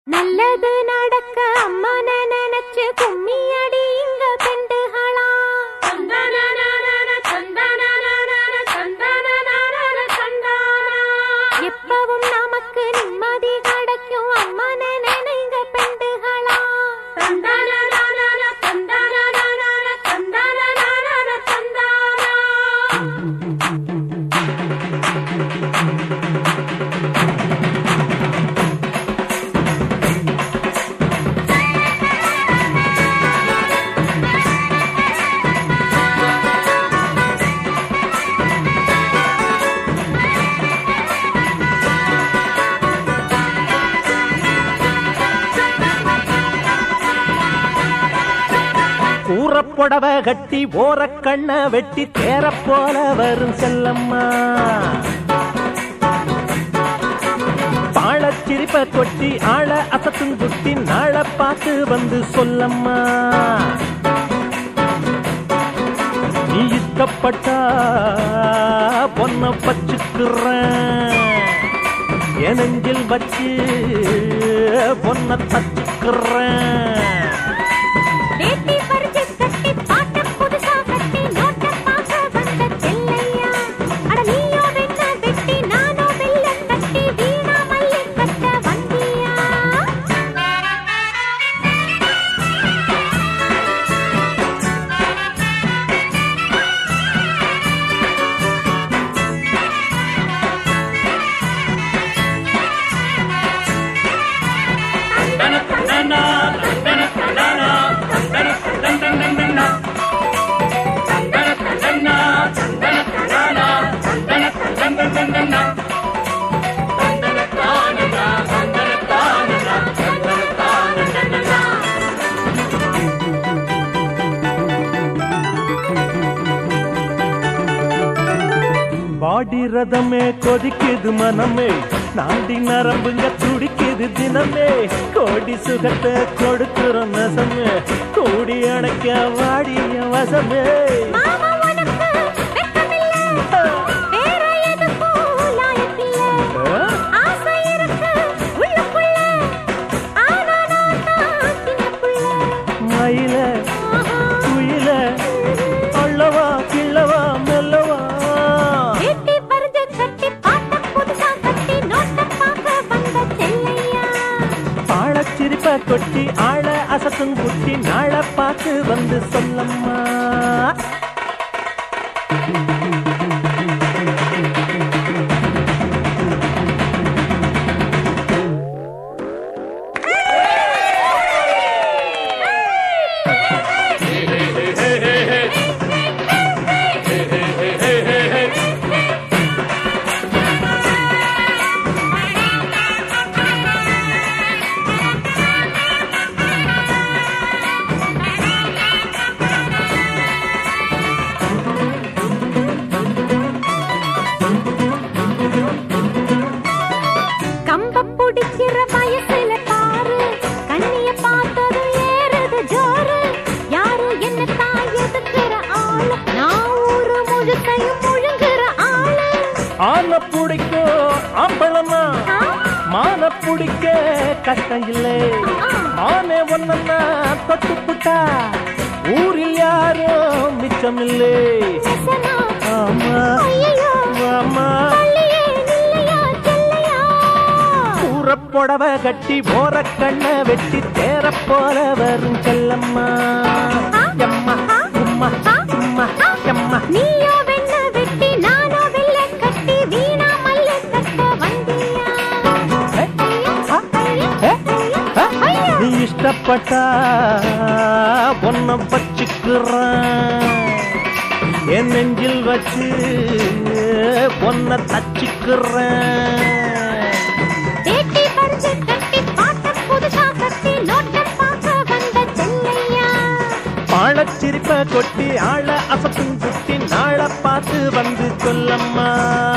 நல்லது நடக்க அம்மன நினைச்சு கும்மி அடி இங்க பெண்டுகளா எப்பவும் நமக்கு நிம்மதி கிடைக்கும் அம்மன நினைங்க பெண்டுகளா கூறப்புடவ கட்டி ஓரக்கண்ண வெட்டி தேர போல வரும் செல்லம்மா பாழச்சிரிப்ப கொட்டி ஆள அசத்தும் குட்டி நாள பார்த்து வந்து சொல்லம்மா நீ இஷ்டப்பட்டா பொண்ண பச்சுக்கிறேன் என் நெஞ்சில் வச்சு பொண்ண தச்சுக்கிறேன் வேட்டி பறிச்சு கட்டி பாட்ட புதுசா கட்டி நோட்ட பார்க்க வந்த செல்லையா அட நீயோ வெண்ண வெட்டி நானோ வெள்ள கட்டி வீணா மல்லி கட்ட வந்தியா பாடி ரதமே கொதிக்குது மனமே நாடி நரம்புங்க துடிக்குது தினமே கோடி சுகத்தை கொடுக்கிற நசமே கூடி அணைக்க வாடிய வசமே மாமா உனக்கு வெட்கமில்ல வேற எதுக்கும் லாயக்கில்ல ஆசை இருக்கு உள்ளுக்குள்ள ஆனா நான் தான் சின்ன புள்ள மயில குயில அள்ளவா கிள்ளவா மெல்லவா வேட்டி பறிச்சு கட்டி பாட்ட புதுசா கட்டி நோட்ட பார்க்க வந்த செல்லையா பாழச்சிரிப்ப கொட்டி ஆள அசத்தும் குட்டி நாள பார்த்து வந்து சொல்லம்மா கம்ப புடிக்கிற வயசுல பாரு கண்ணிய பார்த்தது ஏறுது ஜோரு யாரு என்ன தான் எதுக்குற ஆளு நான் ஊரு முழுக்கையும் முழுங்குற ஆளு ஆன பிடிக்கும் ஆம்பளமா ஆ, மான பிடிக்க கஷ்டம் இல்லை ஆ. மானே ஒன்னா தொட்டு புட்டா ஊரில் யாரும் மிச்சமில்லை நெசமா? ஆமா ஐயையோ, ஆமா பள்ளியே நில்லையா, செல்லையா? கூறப்புடவ கட்டி போற கண்ண வெட்டி தேர போல வரும் செல்லம்மா எம்மா உம்மா உம்மா எம்மா நீயோ வெண்ண வெட்டி நானோ வெள்ள கட்டி வீணா மல்லு கட்ட வந்தியா ஏ, ஆ, ஏ, ஆ. ஐயா. நீ இஷ்டப்பட்டா பொண்ண பச்சுக்கிறேன் என் நெஞ்சில் வச்சு பொண்ண தச்சுக்கிறேன் வேட்டி பறிச்சு கட்டி பாட்ட புதுசா கட்டி நோட்ட பார்க்க வந்த செல்லையா பாழச்சிரிப்ப கொட்டி ஆள அசத்தும் குட்டி நாள பார்த்து வந்து சொல்லம்மா